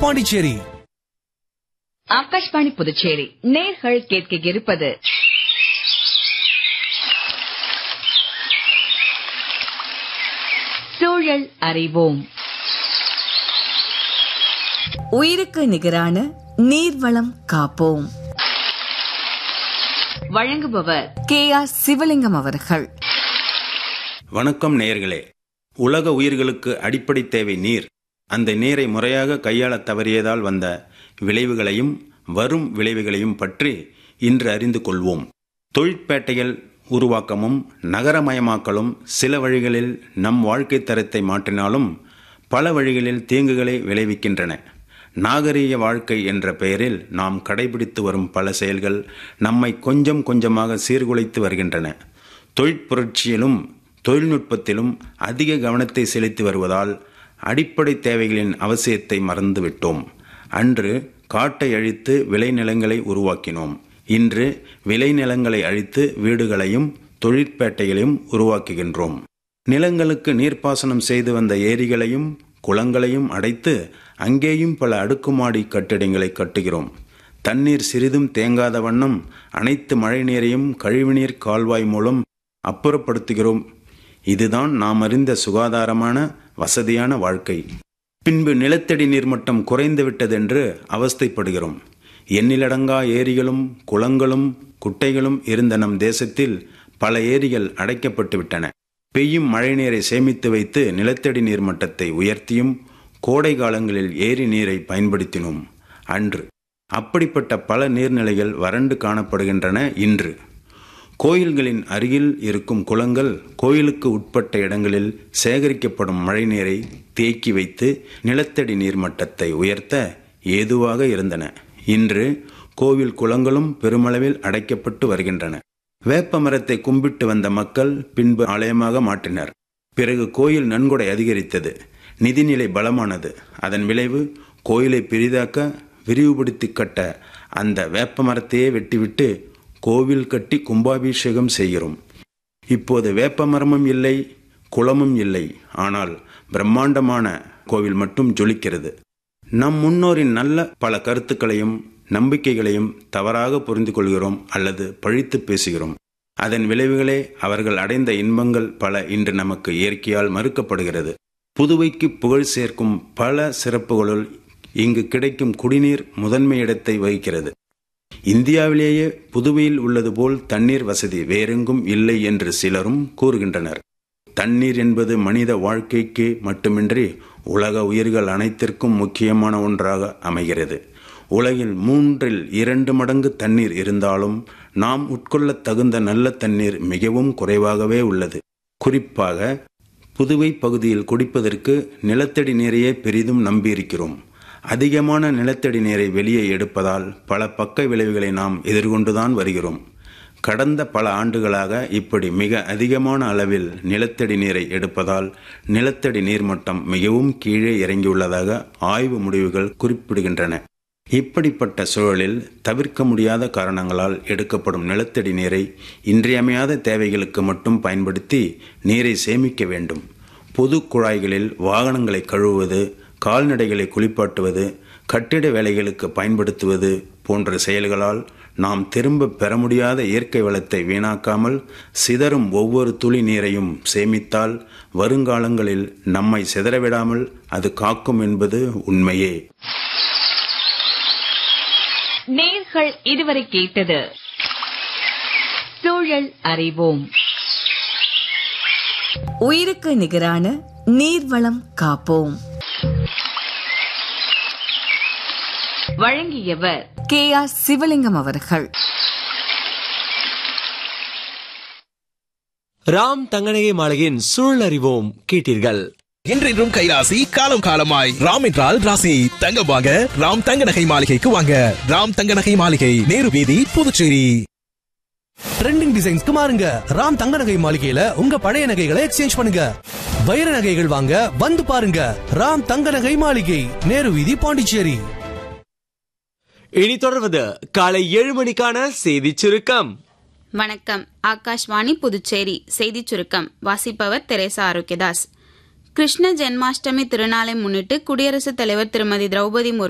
பாண்டிச்சேரி ஆகாஷ்வாணி புதுச்சேரி நேர்கள் கேட்க இருப்பது சூழல் அறிவோம் உயிருக்கு நிகரான நீர்வளம் காப்போம் வழங்குபவர் கே ஆர் சிவலிங்கம் அவர்கள் வணக்கம் நேயர்களே உலக உயிர்களுக்கு அடிப்படை தேவை நீர் அந்த நீரை முறையாக கையாளத் தவறியதால் வந்த விளைவுகளையும் வரும் விளைவுகளையும் பற்றி இன்று அறிந்து கொள்வோம் தொழிற்பேட்டைகள் உருவாக்கமும் நகரமயமாக்கலும் சில வழிகளில் நம் வாழ்க்கை தரத்தை மாற்றினாலும் பல வழிகளில் தீங்குகளை விளைவிக்கின்றன நாகரீக வாழ்க்கை என்ற பெயரில் நாம் கடைபிடித்து வரும் பல செயல்கள் நம்மை கொஞ்சம் கொஞ்சமாக சீர்குலைத்து வருகின்றன தொழிற்புரட்சியிலும் தொழில்நுட்பத்திலும் அதிக கவனத்தை செலுத்தி வருவதால் அடிப்படை தேவைகளின் அவசியத்தை மறந்துவிட்டோம் அன்று காட்டை அழித்து விளைநிலங்களை உருவாக்கினோம் இன்று விளைநிலங்களை அழித்து வீடுகளையும் தொழிற்பேட்டைகளையும் உருவாக்குகின்றோம் நிலங்களுக்கு நீர்ப்பாசனம் செய்து வந்த ஏரிகளையும் குளங்களையும் அடைத்து அங்கேயும் பல அடுக்குமாடி கட்டிடங்களை கட்டுகிறோம் தண்ணீர் சிறிதும் தேங்காத வண்ணம் அனைத்து மழைநீரையும் கழிவுநீர் கால்வாய் மூலம் அப்புறப்படுத்துகிறோம் இதுதான் நாம் அறிந்த சுகாதாரமான வசதியான வாழ்க்கை பின்பு நிலத்தடி நீர்மட்டம் குறைந்து விட்டதென்று அவஸ்தைப்படுகிறோம் எண்ணிலடங்கா ஏரிகளும் குளங்களும் குட்டைகளும் இருந்த நம் தேசத்தில் பல ஏரிகள் அடைக்கப்பட்டு விட்டன பெய்யும் மழைநீரை சேமித்து வைத்து நிலத்தடி நீர் மட்டத்தை உயர்த்தியும் கோடை காலங்களில் ஏரி நீரை பயன்படுத்தினோம் அன்று அப்படிப்பட்ட பல நீர்நிலைகள் வறண்டு காணப்படுகின்றன இன்று கோயில்களின் அருகில் இருக்கும் குளங்கள் கோயிலுக்கு உட்பட்ட இடங்களில் சேகரிக்கப்படும் மழைநீரை தேக்கி வைத்து நிலத்தடி நீர்மட்டத்தை உயர்த்த ஏதுவாக இருந்தன இன்று கோவில் குளங்களும் பெருமளவில் அடைக்கப்பட்டு வருகின்றன வேப்ப மரத்தை கும்பிட்டு வந்த மக்கள் பின்பு ஆலயமாக மாற்றினர் பிறகு கோயில் நன்கொடை அதிகரித்தது நிதிநிலை பலமானது அதன் விளைவு கோயிலை பெரிதாக்க விரிவுபடுத்தி கட்ட அந்த வேப்ப மரத்தையே வெட்டிவிட்டு கோவில் கட்டி கும்பாபிஷேகம் செய்கிறோம் இப்போது வேப்ப மரமும் இல்லை குளமும் இல்லை ஆனால் பிரம்மாண்டமான கோவில் மட்டும் ஜொலிக்கிறது நம் முன்னோரின் நல்ல பல கருத்துக்களையும் நம்பிக்கைகளையும் தவறாக புரிந்து கொள்கிறோம் அல்லது பழித்து பேசுகிறோம் அதன் விளைவுகளே அவர்கள் அடைந்த இன்பங்கள் பல இன்று நமக்கு இயற்கையால் மறுக்கப்படுகிறது புதுவைக்கு புகழ் சேர்க்கும் பல சிறப்புகளுள் இங்கு கிடைக்கும் குடிநீர் முதன்மை இடத்தை வகிக்கிறது இந்தியாவிலேயே புதுவையில் உள்ளது போல் தண்ணீர் வசதி வேறெங்கும் இல்லை என்று சிலரும் கூறுகின்றனர் தண்ணீர் என்பது மனித வாழ்க்கைக்கு மட்டுமின்றி உலக உயிர்கள் அனைத்திற்கும் முக்கியமான ஒன்றாக அமைகிறது உலகில் மூன்றில் இரண்டு மடங்கு தண்ணீர் இருந்தாலும் நாம் உட்கொள்ளத் தகுந்த நல்ல தண்ணீர் மிகவும் குறைவாகவே உள்ளது குறிப்பாக புதுவை பகுதியில் குடிப்பதற்கு நிலத்தடி நீரையே பெரிதும் நம்பியிருக்கிறோம் அதிகமான நிலத்தடி நீரை வெளியே எடுப்பதால் பல பக்க விளைவுகளை நாம் எதிர்கொண்டுதான் வருகிறோம் கடந்த பல ஆண்டுகளாக இப்படி மிக அதிகமான அளவில் நிலத்தடி நீரை எடுப்பதால் நிலத்தடி நீர்மட்டம் மிகவும் கீழே இறங்கியுள்ளதாக ஆய்வு முடிவுகள் குறிப்பிடுகின்றன இப்படிப்பட்ட சூழலில் தவிர்க்க முடியாத காரணங்களால் எடுக்கப்படும் நிலத்தடி நீரை இன்றியமையாத தேவைகளுக்கு மட்டும் பயன்படுத்தி நீரை சேமிக்க வேண்டும் பொது குழாய்களில் வாகனங்களை கழுவுவது கால்நடைகளை குளிப்பாட்டுவது கட்டிட வேலைகளுக்கு பயன்படுத்துவது போன்ற செயல்களால் நாம் திரும்ப பெற முடியாத இயற்கை வளத்தை வீணாக்காமல் சிதறும் ஒவ்வொரு துளி நீரையும் சேமித்தால் வருங்காலங்களில் நம்மை சிதறவிடாமல் அது காக்கும் என்பது உண்மையே நேர்கள் இதுவரை கேட்டது சூழல் அறிவோம் உயிருக்கு நிகரான நீர்வளம் காப்போம் வழங்கியவர் கே ஆர் சிவலிங்கம் அவர்கள் ராம் தங்கநகை மாளிகையின் சூழல் அறிவோம் கேட்டீர்கள் என்றென்றும் கைராசி காலம் காலமாய் ராம் என்றால் ராசி தங்கம் வாங்க ராம் தங்க நகை மாளிகைக்கு வாங்க ராம் தங்க நகை மாளிகை நேரு வீதி புதுச்சேரி ட்ரெண்டிங் டிசைன்ஸ்க்கு மாறுங்க ராம் தங்க நகை மாளிகையில உங்க பழைய நகைகளை எக்ஸ்சேஞ்ச் பண்ணுங்க வைர நகைகள் வாங்க வந்து பாருங்க ராம் தங்க நகை மாளிகை நேரு வீதி பாண்டிச்சேரி இனி தொடர்வது காலை ஏழு மணிக்கான செய்தி சுருக்கம் வணக்கம் ஆகாஷ்வாணி புதுச்சேரி செய்திச் சுருக்கம் வாசிப்பவர் தெரேசா ஆரோக்கியதாஸ் கிருஷ்ண ஜென்மாஷ்டமி திருநாளை முன்னிட்டு குடியரசுத் தலைவர் திருமதி திரௌபதி முர்மு